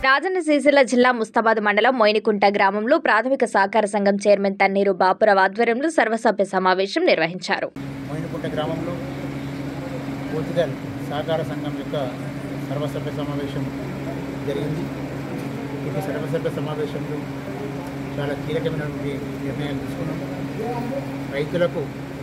రాజన్న సిరిసిల్ల జిల్లా ముస్తాబాద్ మండలం మొయినికుంట గ్రామంలో ప్రాథమిక సహకార సంఘం చైర్మన్ తన్నీరు బాపురావు ఆధ్వర్యంలో సర్వసభ్య సమావేశం నిర్వహించారు మైనకుంట గ్రామంలో పోర్చుగల్ సహకార సంఘం యొక్క సర్వసభ్య సమావేశం జరిగింది ఈ సర్వసభ్య సమావేశంలో చాలా కీలకమైనటువంటి నిర్ణయాలు తీసుకున్నాం రైతులకు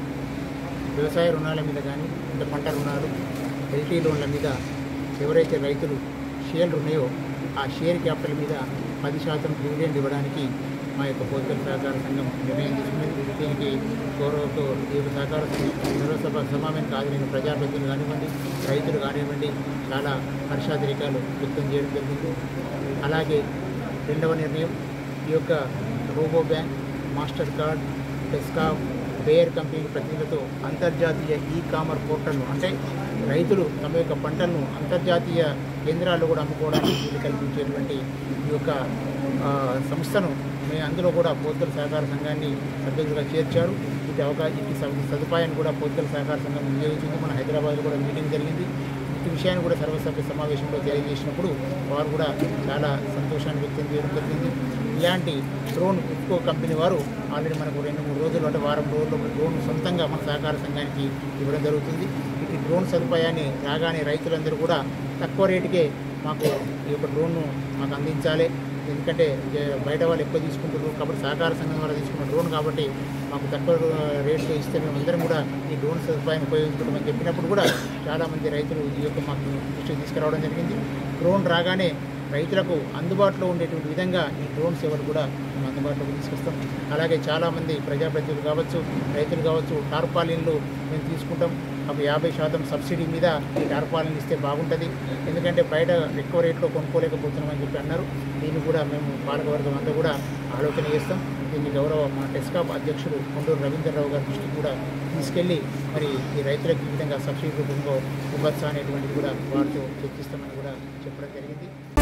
వ్యవసాయ రుణాల మీద కానీ అంటే పంట రుణాలు ఎల్టీ లోన్ల మీద ఎవరైతే రైతులు షేర్లు ఉన్నాయో ఆ షేర్ క్యాపిటల్ మీద పది శాతం డివిడెండ్ ఇవ్వడానికి మా యొక్క పోర్చుగల్ సహకార సంఘం నిర్ణయం తీసుకున్నది దీనికి గౌరవతో ఈ యొక్క సహకార సర్వసభ సమావేశం హాజరైన ప్రజాప్రతినిధులు కానివ్వండి రైతులు కానివ్వండి చాలా హర్షాతిరికాలు వ్యక్తం చేయడం జరిగింది అలాగే రెండవ నిర్ణయం ఈ యొక్క రోబో బ్యాంక్ మాస్టర్ కార్డ్ టెస్కాప్ బేయర్ కంపెనీ ప్రతినిధులతో అంతర్జాతీయ ఈ కామర్ పోర్టల్ను అంటే రైతులు తమ యొక్క పంటలను అంతర్జాతీయ కేంద్రాల్లో కూడా అమ్ముకోవడానికి వీలు కల్పించేటువంటి ఈ యొక్క ఆ, సంస్థను మేము అందులో కూడా పోర్టల్ సహకార సంఘాన్ని సభ్యులుగా చేర్చారు ఇది అవకాశం ఈ స- సదుపాయాన్ని కూడా పోర్టల్ సహకార సంఘం వినియోగించింది మన హైదరాబాద్లో కూడా మీటింగ్ జరిగింది ఈ విషయాన్ని కూడా సర్వసభ్య సమావేశంలో తెలియజేసినప్పుడు వారు కూడా చాలా సంతోషాన్ని వ్యక్తం చేయడం జరిగింది ఇలాంటి డ్రోన్ ఇఫ్కో కంపెనీ వారు ఆల్రెడీ మనకు రెండు మూడు రోజులు అంటే వారం రోజుల్లో డ్రోన్ సొంతంగా మన సహకార సంఘానికి ఇవ్వడం జరుగుతుంది ఈ డ్రోన్ సదుపాయాన్ని రాగానే రైతులందరూ కూడా తక్కువ రేటుకే మాకు ఈ యొక్క డ్రోన్ను మాకు అందించాలి ఎందుకంటే జ- బయట వాళ్ళు ఎక్కువ తీసుకుంటారు కాబట్టి సహకార సంఘం ద్వారా తీసుకున్న డ్రోన్ కాబట్టి మాకు తక్కువ రేట్లో ఇస్తే మేము అందరం కూడా ఈ డ్రోన్ సదుపాయాన్ని ఉపయోగించుకుంటామని చెప్పినప్పుడు కూడా చాలామంది రైతులు ఈ యొక్క మాకు దృష్టికి తీసుకురావడం జరిగింది డ్రోన్ రాగానే రైతులకు అందుబాటులో ఉండేటువంటి విధంగా ఈ డ్రోన్ సేవలు కూడా మేము అందుబాటులోకి తీసుకొస్తాం అలాగే చాలామంది ప్రజాప్రతినిధులు కావచ్చు రైతులు కావచ్చు టార్పాలిన్లు మేము తీసుకుంటాం ఒక యాభై శాతం సబ్సిడీ మీద ఈ టార్పాలిన్ ఇస్తే బాగుంటుంది ఎందుకంటే బయట ఎక్కువ రేట్లో కొనుక్కోలేకపోతున్నామని చెప్పి అన్నారు దీన్ని కూడా మేము పాలకవర్గం అంతా కూడా ఆలోచన చేస్తాం దీన్ని గౌరవ మా టెస్కాప్ అధ్యక్షుడు కొండూరు రవీంద్రరావు గారి దృష్టికి కూడా తీసుకెళ్ళి మరి ఈ రైతులకు ఈ విధంగా సబ్సిడీ రూపంలో ఇవ్వచ్చా అనేటువంటిది కూడా వారితో చర్చిస్తామని కూడా చెప్పడం జరిగింది